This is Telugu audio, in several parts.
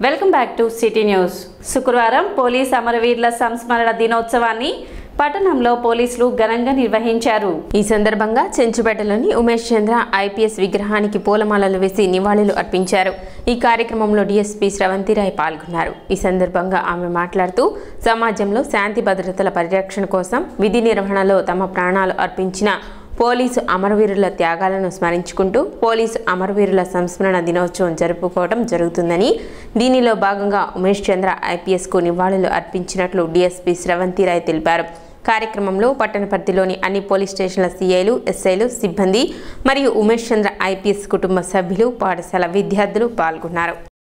welcome back to city news శుక్రవారం పోలీస్ అమరవీరుల సంస్మరణ దినోత్సవాన్ని పట్టణంలో పోలీసులు ఘనంగా నిర్వహించారు ఈ సందర్భంగా చెంచుపేటలోని ఉమేష్ చంద్ర ఐపీఎస్ విగ్రహానికి పూలమాలలు వేసి నివాళులు అర్పించారు ఈ కార్యక్రమంలో డీఎస్పీ స్రవంతిరాయ్ పాల్గొన్నారు ఈ సందర్భంగా ఆమె మాట్లాడుతూ సమాజంలో శాంతి భద్రతల పరిరక్షణ కోసం విధి నిర్వహణలో తమ ప్రాణాలు అర్పించిన పోలీసు అమరవీరుల త్యాగాలను స్మరించుకుంటూ పోలీసు అమరవీరుల సంస్మరణ దినోత్సవం జరుపుకోవడం జరుగుతుందని దీనిలో భాగంగా ఉమేష్ చంద్ర ఐపీఎస్కు నివాళులు అర్పించినట్లు డీఎస్పీ స్రవంతిరాయ్ తెలిపారు కార్యక్రమంలో పట్టణ పరిధిలోని అన్ని పోలీస్ స్టేషన్ల సీఐలు ఎస్ఐలు సిబ్బంది మరియు ఉమేష్ చంద్ర ఐపీఎస్ కుటుంబ సభ్యులు పాఠశాల విద్యార్థులు పాల్గొన్నారు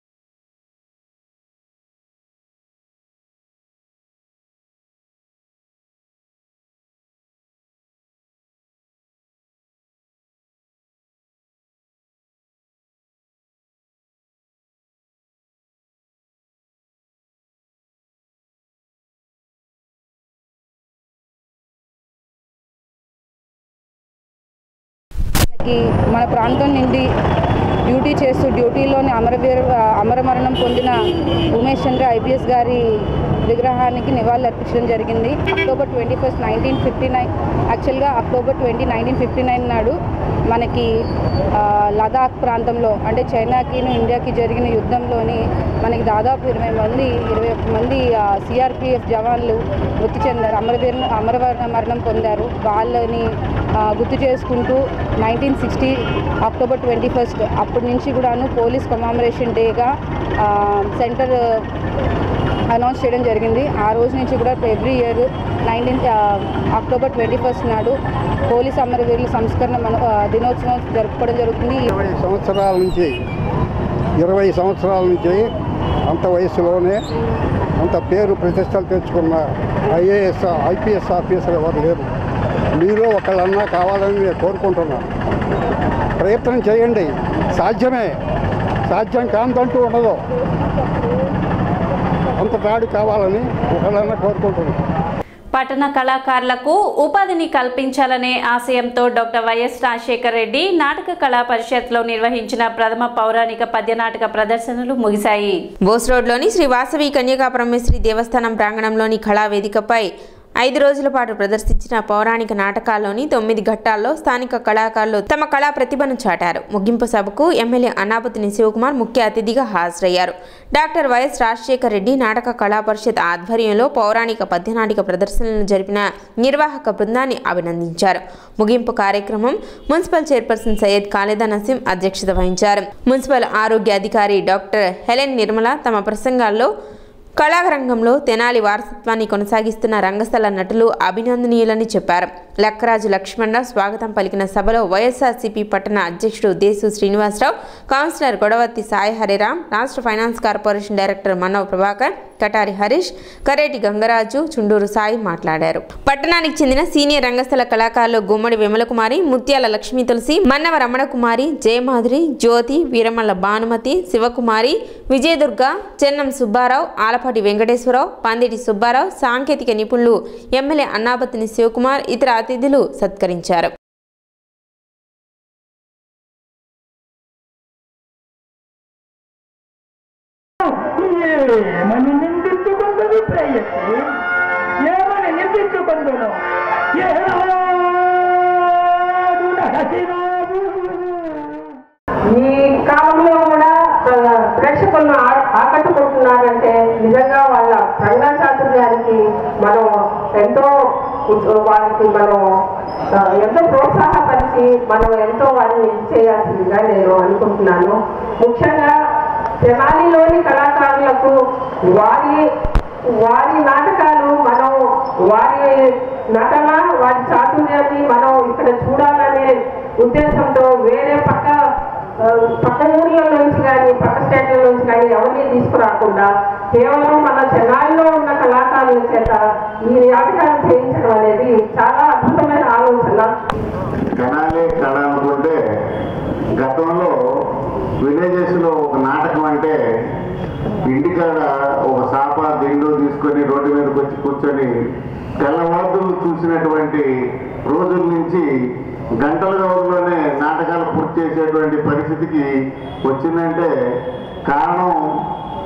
మనకి మన ప్రాంతం నుండి డ్యూటీ చేస్తూ డ్యూటీలోని అమరవీర అమరమరణం పొందిన ఉమేష్ చంద్ర ఐపీఎస్ గారి విగ్రహానికి నివాళులు అర్పించడం జరిగింది October twenty first nineteen fifty nine యాక్చువల్గా October twenty nineteen fifty nine నాడు మనకి ఆ, లదాఖ్ ప్రాంతంలో అంటే చైనాకిను ఇండియాకి జరిగిన యుద్ధంలోని మనకి దాదాపు ఇరవై మంది ఇరవై ఒక్క మంది సిఆర్పిఎఫ్ జవాన్లు మృతి చెందారు అమరవీర అమరవర మరణం పొందారు వాళ్ళని ఆ, గుర్తు చేసుకుంటూ nineteen sixty October twenty first అప్పటి నుంచి కూడాను పోలీస్ కమామరేషన్ డేగా సెంటర్ అనౌన్స్ చేయడం జరిగింది ఆ రోజు నుంచి కూడా every year nineteen October twenty first నాడు పోలీస్ అమరవీరుల సంస్కరణ మన ఆ, దినోత్సవం జరుపుకోవడం జరుగుతుంది ఇరవై సంవత్సరాల నుంచి ఇరవై సంవత్సరాల నుంచి అంత వయసులోనే అంత పేరు ప్రతిష్టలు తెచ్చుకున్న ఐఏఎస్ ఐపీఎస్ ఆఫీసర్ ఎవరు లేరు మీరు ఒకళ్ళన్నా కావాలని నేను కోరుకుంటున్నాను ప్రయత్నం చేయండి సాధ్యమే సాధ్యం కాంతంటూ ఉండదు అంత తాడు కావాలని ఒకళ్ళన్నా కోరుకుంటున్నాను పట్టణ కళాకారులకు ఉపాధిని కల్పించాలనే ఆశయంతో డాక్టర్ వైఎస్ రాజశేఖర్ రెడ్డి నాటక కళా పరిషత్లో నిర్వహించిన ప్రథమ పౌరాణిక పద్య నాటక ప్రదర్శనలు ముగిశాయి బోస్ రోడ్లోని శ్రీ వాసవి కన్యకా పరమేశ్వరి దేవస్థానం ప్రాంగణంలోని కళావేదికపై ఐదు రోజుల పాటు ప్రదర్శించిన పౌరాణిక నాటకాల్లోని తొమ్మిది ఘట్టాల్లో స్థానిక కళాకారులు తమ కళా ప్రతిభను చాటారు ముగింపు సభకు ఎమ్మెల్యే అన్నాపతిని శివకుమార్ ముఖ్య అతిథిగా హాజరయ్యారు డాక్టర్ వైఎస్ రాజశేఖర్ రెడ్డి నాటక కళా పరిషత్ ఆధ్వర్యంలో పౌరాణిక పద్యనాటిక ప్రదర్శనలను జరిపిన నిర్వాహక బృందాన్ని అభినందించారు ముగింపు కార్యక్రమం మున్సిపల్ చైర్పర్సన్ సయ్యద్ ఖాలిదా నసీం అధ్యక్షత వహించారు మున్సిపల్ ఆరోగ్య అధికారి డాక్టర్ హెలెన్ నిర్మల తమ ప్రసంగాల్లో కళారంగంలో తెనాలి వారసత్వాన్ని కొనసాగిస్తున్న రంగస్థల నటులు అభినందనీయులని చెప్పారు లక్కరాజు లక్ష్మణరావు స్వాగతం పలికిన సభలో వైఎస్ఆర్సీపీ పట్టణ అధ్యక్షుడు దేశు శ్రీనివాసరావు కౌన్సిలర్ గొడవత్తి సాయి హరిరామ్ రాష్ట్ర finance corporation director Manav Prabhakar Katari Harish కరేటి Gangaraju Chunduru Sai మాట్లాడారు పట్టణానికి చెందిన సీనియర్ రంగస్థల కళాకారులు గుమ్మడి విమలకుమారి ముత్యాల లక్ష్మీ తులసి మన్నవ రమణకుమారి జయమాధురి జ్యోతి వీరమల్ల భానుమతి శివకుమారి విజయదుర్గ చెన్నం సుబ్బారావు ఆలపాటి వెంకటేశ్వరరావు పందిటి సుబ్బారావు సాంకేతిక నిపుణులు ఎమ్మెల్యే అన్నాపతిని శివకుమార్ ఇతర అతిథులు సత్కరించారు ఏమని నిందించుకుందని ప్రేయసి ఏమని నిందించుకుందును ఏనాడు నడచినావు ఈ కాలంలో కూడా మన ప్రేక్షకులను ఆ- ఆకట్టుకుంటున్నారంటే నిజంగా వాళ్ళ రంగా చాతుర్యానికి మనం ఎంతో ఉ- వాళ్ళకి మనం ఆ, ఎంతో ప్రోత్సాహపరిచి మనం ఎంతో వారిని చేయాల్సిందిగా నేను అనుకుంటున్నాను ముఖ్యంగా తెనాలిలోని కళాకారులకు వారి వారి నాటకాలు మనం వారి నటన వారి చాతుర్యాన్ని మనం ఇక్కడ చూడాలనే ఉద్దేశంతో వేరే పక్క ఆ, పక్క ఊర్ల నుంచి కానీ పక్క స్టేట్ల నుంచి కానీ ఎవరిని తీసుకురాకుండా కేవలం మన చెన్నాయిలో ఉన్న కళాకారుల చేత ఈ నాటకాలు చేయించడం అనేది చాలా అద్భుతమైన ఆలోచన తెనాలి కళ అనుకుంటే గతంలో విలేజెస్లో ఒక నాటకం అంటే ఇంటికాడ ఒక సాప దిండు తీసుకొని రోడ్డు మీదకి వచ్చి కూర్చొని తెల్లవారులు చూసినటువంటి రోజుల నుంచి గంటల వ్యవధిలోనే నాటకాలు పూర్తి చేసేటువంటి పరిస్థితికి వచ్చిందంటే కారణం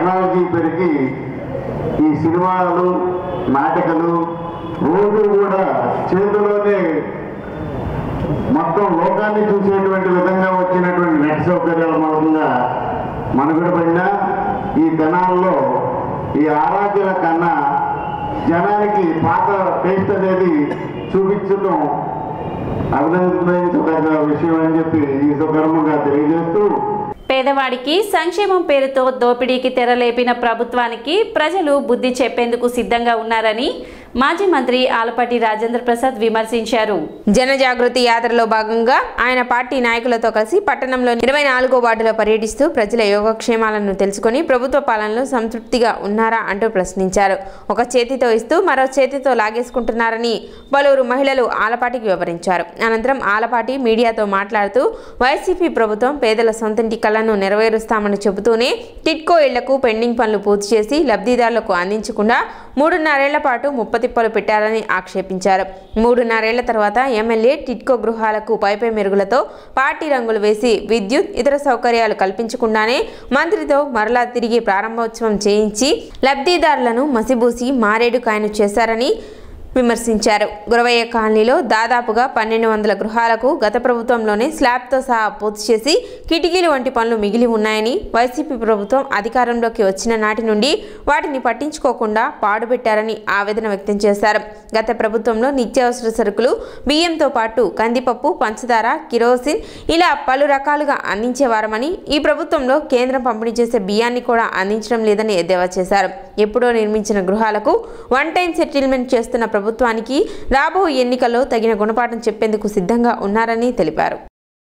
టెక్నాలజీ పెరిగి ఈ సినిమాలు నాటికలు రోజు కూడా చేతిలోనే మొత్తం లోకాన్ని చూసేటువంటి విధంగా వచ్చినటువంటి నెట్ సౌకర్యాల మూలంగా మనుగడ పడిన ఈ దినాల్లో ఈ ఆరాధ్యుల కన్నా జనానికి పాత టేస్ట్ అనేది చూపించడం అభినందించదగ్గ విషయం అని చెప్పి ఈ సుకర్మంగా తెలియజేస్తూ పేదవాడికి సంక్షేమం పేరుతో దోపిడీకి తెరలేపిన ప్రభుత్వానికి ప్రజలు బుద్ధి చెప్పేందుకు సిద్ధంగా ఉన్నారని మాజీ మంత్రి ఆలపాటి రాజేంద్ర ప్రసాద్ విమర్శించారు జనజాగృతి యాత్రలో భాగంగా ఆయన పార్టీ నాయకులతో కలిసి పట్టణంలో ఇరవై నాలుగో వార్డులో పర్యటిస్తూ ప్రజల యోగక్షేమాలను తెలుసుకొని ప్రభుత్వ పాలనలో సంతృప్తిగా ఉన్నారా అంటూ ప్రశ్నించారు ఒక చేతితో ఇస్తూ మరో చేతితో లాగేసుకుంటున్నారని పలువురు మహిళలు ఆలపాటికి వివరించారు అనంతరం ఆలపాటి మీడియాతో మాట్లాడుతూ వైసీపీ ప్రభుత్వం పేదల సొంతింటి కలను నెరవేరుస్తామని చెబుతూనే టిట్కో ఇళ్లకు పెండింగ్ పనులు పూర్తి చేసి లబ్ధిదారులకు అందించకుండా మూడున్నరేళ్ల పాటు ముప్పతిప్పలు పెట్టారని ఆక్షేపించారు మూడున్నరేళ్ల తర్వాత ఎమ్మెల్యే టిట్కో గృహాలకు పైపై మెరుగులతో పార్టీ రంగులు వేసి విద్యుత్ ఇతర సౌకర్యాలు కల్పించకుండానే మంత్రితో మరలా తిరిగి ప్రారంభోత్సవం చేయించి లబ్ధిదారులను మసిబూసి మారేడు కాయను చేశారని విమర్శించారు గురవయ్య కాలనీలో దాదాపుగా పన్నెండు వందల గృహాలకు గత ప్రభుత్వంలోనే స్లాబ్తో సహా పూర్తి చేసి కిటికీలు వంటి పనులు మిగిలి ఉన్నాయని వైసీపీ ప్రభుత్వం అధికారంలోకి వచ్చిన నాటి నుండి వాటిని పట్టించుకోకుండా పాడుపెట్టారని ఆవేదన వ్యక్తం చేశారు గత ప్రభుత్వంలో నిత్యావసర సరుకులు బియ్యంతో పాటు కందిపప్పు పంచదార కిరోసిన్ ఇలా పలు రకాలుగా అందించేవారమని ఈ ప్రభుత్వంలో కేంద్రం పంపిణీ చేసే బియ్యాన్ని కూడా అందించడం లేదని ఎద్దేవా చేశారు ఎప్పుడో నిర్మించిన గృహాలకు వన్ టైం సెటిల్మెంట్ చేస్తున్న ప్రభుత్వానికి రాబో ఎన్నికల్లో తగిన గుణపాఠం చెప్పేందుకు సిద్ధంగా ఉన్నారని తెలిపారు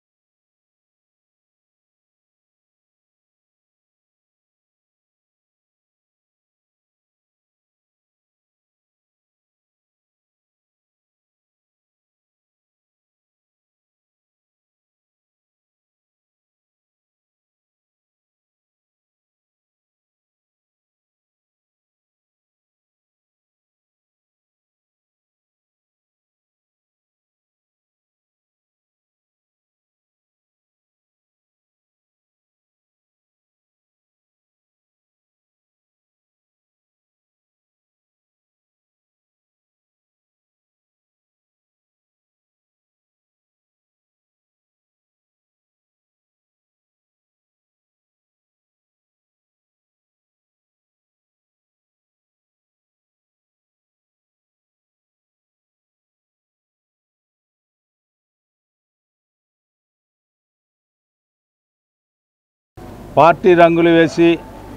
పార్టీ రంగులు వేసి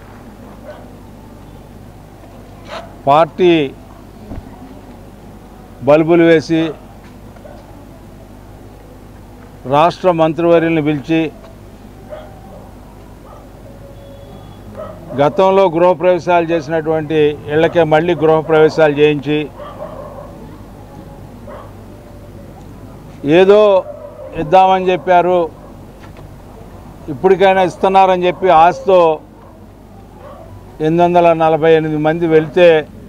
పార్టీ బల్బులు వేసి రాష్ట్ర మంత్రివర్యుల్ని పిలిచి గతంలో గృహప్రవేశాలు చేసినటువంటి ఇళ్ళకే మళ్ళీ గృహప్రవేశాలు చేయించి ఏదో ఇద్దామని చెప్పారు ఇప్పటికైనా ఇస్తున్నారని చెప్పి ఆశతో ఎనిమిది వందల నలభై ఎనిమిది మంది వెళ్తే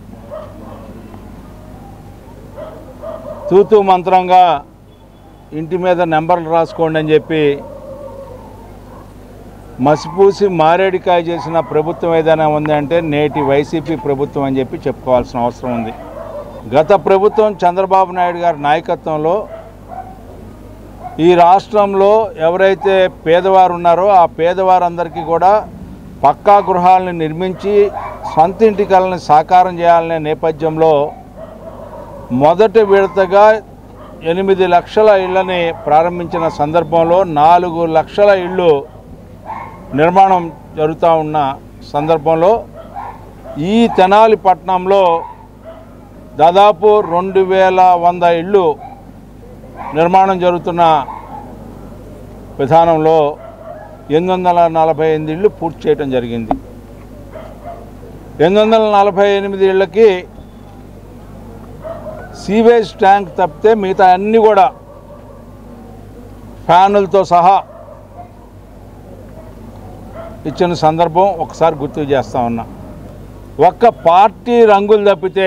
తూతూ మంత్రంగా ఇంటి మీద నెంబర్లు రాసుకోండి అని చెప్పి మసిపూసి మారేడికాయ చేసిన ప్రభుత్వం ఏదైనా ఉంది అంటే నేటి వైసీపీ ప్రభుత్వం అని చెప్పి చెప్పుకోవాల్సిన అవసరం ఉంది గత ప్రభుత్వం చంద్రబాబు నాయుడు గారి నాయకత్వంలో ఈ రాష్ట్రంలో ఎవరైతే పేదవారు ఉన్నారో ఆ పేదవారందరికీ కూడా పక్కా గృహాలను నిర్మించి సొంత ఇంటి కళని సాకారం చేయాలనే నేపథ్యంలో మొదటి విడతగా ఎనిమిది లక్షల ఇళ్ళని ప్రారంభించిన సందర్భంలో నాలుగు లక్షల ఇళ్ళు నిర్మాణం జరుగుతూ ఉన్న సందర్భంలో ఈ తెనాలి పట్టణంలో దాదాపు రెండు వేల వంద ఇళ్ళు నిర్మాణం జరుగుతున్న విధానంలో ఎనిమిది వందల నలభై ఎనిమిది ఇళ్ళు పూర్తి చేయడం జరిగింది ఎనిమిది వందల నలభై ఎనిమిది ఇళ్ళకి సీవేజ్ ట్యాంక్ తప్పితే మిగతా అన్నీ కూడా ఫ్యానులతో సహా ఇచ్చిన సందర్భం ఒకసారి గుర్తు చేస్తా ఉన్నా ఒక్క పార్టీ రంగులు తప్పితే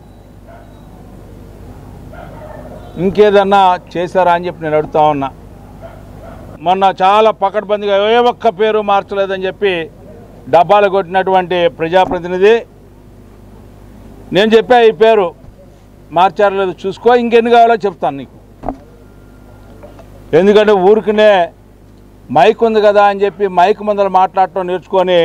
ఇంకేదన్నా చేశారా అని చెప్పి నేను అడుగుతా ఉన్నా మొన్న చాలా పకడ్బందీగా ఏ ఒక్క పేరు మార్చలేదని చెప్పి డబ్బాలు కొట్టినటువంటి ప్రజాప్రతినిధి నేను చెప్పా ఈ పేరు మార్చారో లేదో చూసుకో ఇంకెన్ని కావాలో చెప్తాను నీకు ఎందుకంటే ఊరికనే మైక్ ఉంది కదా అని చెప్పి మైక్ ముందర మాట్లాడటం నేర్చుకొని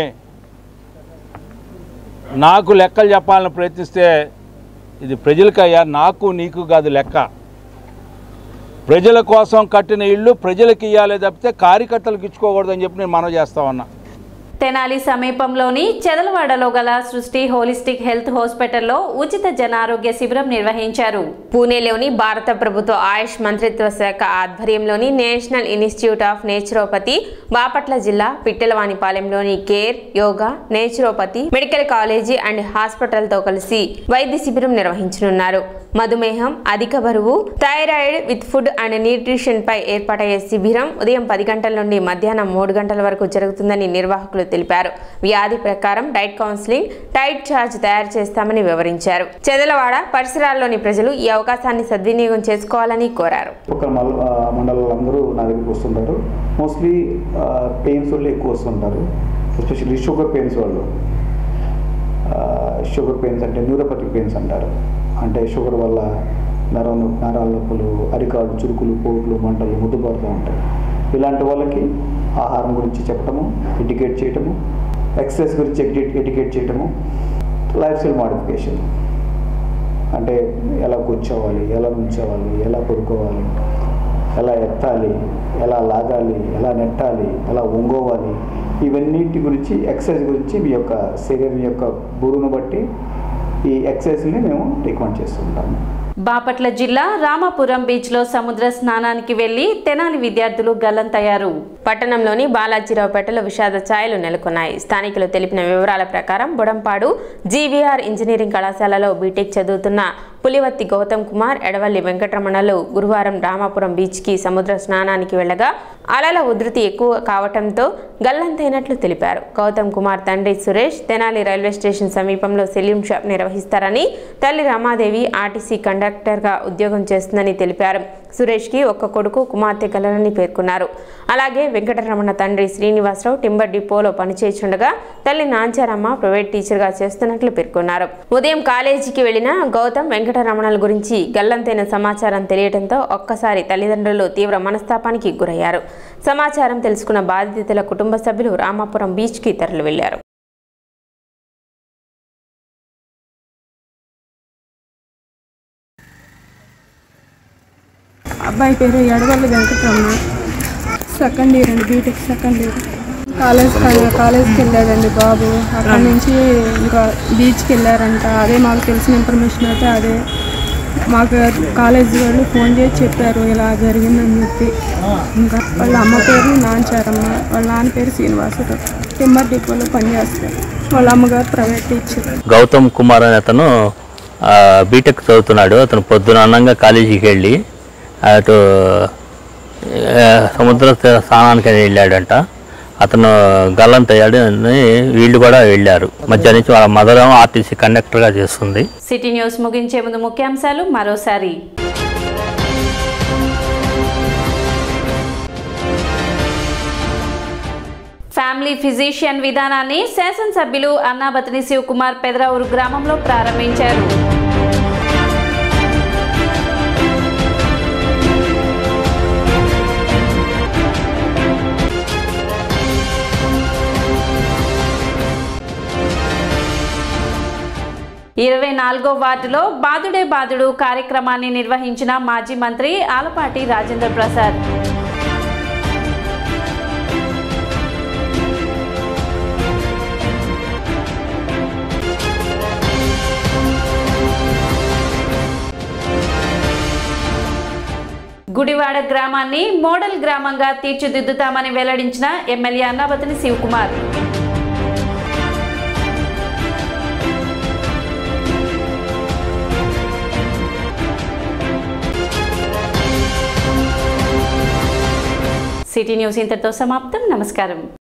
నాకు లెక్కలు చెప్పాలని ప్రయత్నిస్తే ఇది ప్రజలకయ్యా నాకు నీకు కాదు లెక్క ప్రజల కోసం కట్టిన ఇల్లు ప్రజలకు ఇవ్వాలి తప్పితే కార్యకర్తలకు ఇచ్చుకోకూడదని చెప్పి నేను మనవి చేస్తా ఉన్నా తెనాలి సమీపంలోని చెదలవాడలో గల సృష్టి హోలిస్టిక్ హెల్త్ హాస్పిటల్లో ఉచిత జన ఆరోగ్య శిబిరం నిర్వహించారు పూణేలోని భారత ప్రభుత్వ ఆయుష్ మంత్రిత్వ శాఖ ఆధ్వర్యంలోని national institute of naturopathy Bapatla జిల్లా పిట్టలవానిపాలెంలోని care yoga naturopathy medical college and హాస్పిటల్తో కలిసి వైద్య శిబిరం నిర్వహించనున్నారు మధుమేహం అధిక బరువు thyroid with food and nutrition పై ఏర్పాటయ్యే శిబిరం ఉదయం పది గంటల నుండి మధ్యాహ్నం మూడు గంటల వరకు జరుగుతుందని నిర్వాహకులు తెలిపారు వ్యాధి ప్రకారం డైట్ కౌన్సిలింగ్ డైట్ ఛార్జ్ తయారు చేస్తామని వివరించారు చెదలవాడ పరిసరాల్లోని ప్రజలు ఈ అవకాశాన్ని సద్వినియోగం చేసుకోవాలని కోరారు ఒక మల్ ఆ, మండలాలు అందరూ నా దగ్గరికి వస్తుంటారు మోస్ట్లీ పెయిన్స్ వాళ్ళు ఎక్కువ వస్తుంటారు ఎస్పెషల్లీ షుగర్ పెయిన్స్ వాళ్ళు షుగర్ పెయిన్స్ అంటే న్యూరోపతిక్ పెయిన్స్ అంటారు అంటే షుగర్ వల్ల నరం నొప్పి- నరాల నొప్పులు అరికాళ్ళు చురుకులు పోట్లు మంటలు ముద్దుపడుతూ ఉంటాయి ఇలాంటి వాళ్ళకి ఆహారం గురించి చెప్పటము ఎడ్యుకేట్ చేయటము ఎక్సర్సైజ్ గురించి ఎడ్యుకేట్ ఎడ్యుకేట్ చేయటము లైఫ్ స్టైల్ మాడిఫికేషన్ అంటే ఎలా కూర్చోవాలి ఎలా నుంచోవాలి ఎలా పడుకోవాలి ఎలా ఎత్తాలి ఎలా లాగాలి ఎలా నెట్టాలి ఎలా ఒంగోవాలి ఇవన్నిటి గురించి ఎక్సర్సైజ్ గురించి మీ యొక్క శరీరం యొక్క బరువును బట్టి ఈ ఎక్సర్సైజ్ని మేము రికమెండ్ చేస్తుంటాము బాపట్ల జిల్లా రామాపురం బీచ్లో సముద్ర స్నానానికి వెళ్లి తెనాలి విద్యార్థులు గల్లంతయ్యారు పట్టణంలోని బాలాజీరావుపేటలో విషాద ఛాయలు నెలకొన్నాయి స్థానికులు తెలిపిన వివరాల ప్రకారం బుడంపాడు జీవీఆర్ ఇంజనీరింగ్ కళాశాలలో బీటెక్ చదువుతున్న పులివత్తి గౌతమ్ కుమార్ ఎడవల్లి వెంకటరమణలు గురువారం రామాపురం బీచ్కి సముద్ర స్నానానికి వెళ్ళగా అలల ఉధృతి ఎక్కువ కావటంతో గల్లంతైనట్లు తెలిపారు గౌతమ్ కుమార్ తండ్రి సురేష్ తెనాలి రైల్వే స్టేషన్ సమీపంలో సెల్యూన్ షాప్ నిర్వహిస్తారని తల్లి రమాదేవి ఆర్టీసీ కండక్టర్గా ఉద్యోగం చేస్తుందని తెలిపారు సురేష్కి ఒక్క కొడుకు కుమార్తె కలరని పేర్కొన్నారు అలాగే వెంకటరమణ తండ్రి శ్రీనివాసరావు టింబర్ డిపోలో పనిచేస్తుండగా తల్లి నాంచారమ్మ ప్రైవేట్ టీచర్గా చేస్తున్నట్లు పేర్కొన్నారు ఉదయం కాలేజీకి వెళ్లిన గౌతమ్ వెంకటరమణల గురించి గల్లంతైన సమాచారం తెలియడంతో ఒక్కసారి తల్లిదండ్రులు తీవ్ర మనస్తాపానికి గురయ్యారు సమాచారం తెలుసుకున్న బాధితుల కుటుంబ సభ్యులు రామాపురం బీచ్కి తరలి వెళ్లారు అబ్బాయి పేరు ఎడవల్లి వెంకటరమణ సెకండ్ ఇయర్ అండి బీటెక్ సెకండ్ ఇయర్ కాలేజ్ కాలేజ్కి వెళ్ళాడండి బాబు అక్కడ నుంచి ఇంకా బీచ్కి వెళ్ళారంట అదే మాకు తెలిసిన ఇన్ఫర్మేషన్ అయితే అదే మాకు కాలేజ్ వాళ్ళు ఫోన్ చేసి చెప్పారు ఇలా జరిగిందని చెప్పి ఇంకా వాళ్ళ అమ్మ పేరు నాంచారమ్మ వాళ్ళ నాన్న పేరు శ్రీనివాసరావు టిమ్మర్ డిపోలో పనిచేస్తారు వాళ్ళ అమ్మగారు ప్రైవేట్ టీచర్ గౌతమ్ కుమార్ అనే అతను ఆ, బీటెక్ చదువుతున్నాడు అతను పొద్దున అన్నంగా కాలేజీకి వెళ్ళి అటు ఆ, సముద్ర తీర స్నానానికి అని వెళ్ళాడంట అతను గల్లంతయ్యాడు అని వీళ్ళు కూడా వెళ్ళారు మధ్య నుంచి వాళ్ళ మదర్ ఏమో ఆర్టీసీ కండక్టర్గా చేస్తుంది సిటీ న్యూస్ ముగించే ముందు ముఖ్యాంశాలు మరోసారి ఫ్యామిలీ ఫిజిషియన్ విధానాన్ని శాసనసభ్యులు అన్నాబతిని శివకుమార్ పెదరావూరు గ్రామంలో ప్రారంభించారు ఇరవై నాలుగో వార్డులో బాదుడే బాదుడు కార్యక్రమాన్ని నిర్వహించిన మాజీ మంత్రి ఆలపాటి రాజేంద్ర ప్రసాద్ గుడివాడ గ్రామాన్ని మోడల్ గ్రామంగా తీర్చిదిద్దుతామని వెల్లడించిన MLA Annabathini Sivakumar city news ఇంతటితో సమాప్తం నమస్కారం